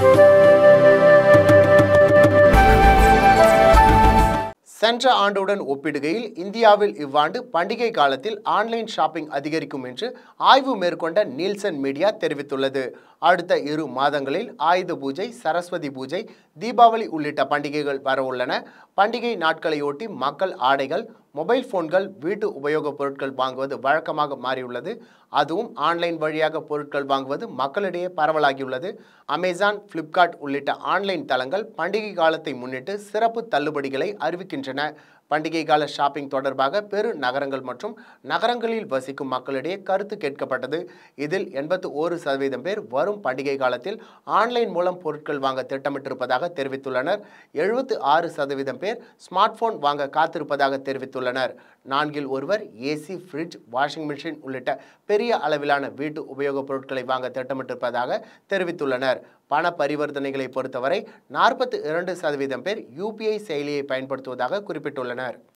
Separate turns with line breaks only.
சென்ற ஆண்டுடன் ஒப்பிடுகையில் இந்தியாவில் இவ்வாண்டு பண்டிகை காலத்தில் ஆன்லைன் ஷாப்பிங் அதிகரிக்கும் என்று ஆய்வு மேற்கொண்ட நீல்சன் மீடியா தெரிவித்துள்ளது அடுத்த இரு மாதங்களில் ஆயுத பூஜை சரஸ்வதி பூஜை தீபாவளி உள்ளிட்ட பண்டிகைகள் வரவுள்ளன பண்டிகை நாட்களையொட்டி மக்கள் ஆடைகள் மொபைல் போன்கள் வீட்டு உபயோகப் பொருட்கள் வாங்குவது வழக்கமாக மாறியுள்ளது அதுவும் ஆன்லைன் வழியாக பொருட்கள் வாங்குவது மக்களிடையே பரவலாகியுள்ளது அமேசான் ஃப்ளிப்கார்ட் உள்ளிட்ட ஆன்லைன் தளங்கள் பண்டிகை காலத்தை முன்னிட்டு சிறப்பு தள்ளுபடிகளை அறிவிக்கின்றன பண்டிகை கால ஷாப்பிங் தொடர்பாக பெரு நகரங்கள் மற்றும் நகரங்களில் வசிக்கும் மக்களிடையே கருத்து கேட்கப்பட்டது இதில் எண்பத்து ஓரு சதவீதம் பேர் வரும் பண்டிகை காலத்தில் ஆன்லைன் மூலம் பொருட்கள் வாங்க திட்டமிட்டிருப்பதாக தெரிவித்துள்ளனர் எழுபத்து ஆறு சதவீதம் பேர் ஸ்மார்ட் போன் வாங்க காத்திருப்பதாக தெரிவித்துள்ளனர் நான்கில் ஒருவர் ஏசி ஃப்ரிட்ஜ் வாஷிங் மிஷின் உள்ளிட்ட பெரிய அளவிலான வீட்டு உபயோகப் பொருட்களை வாங்க திட்டமிட்டிருப்பதாக தெரிவித்துள்ளனர் பண பரிவர்த்தனைகளை பொறுத்தவரை நாற்பத்தி இரண்டு சதவீதம் பேர் யூபிஐ செயலியை பயன்படுத்துவதாக குறிப்பிட்டுள்ளனர்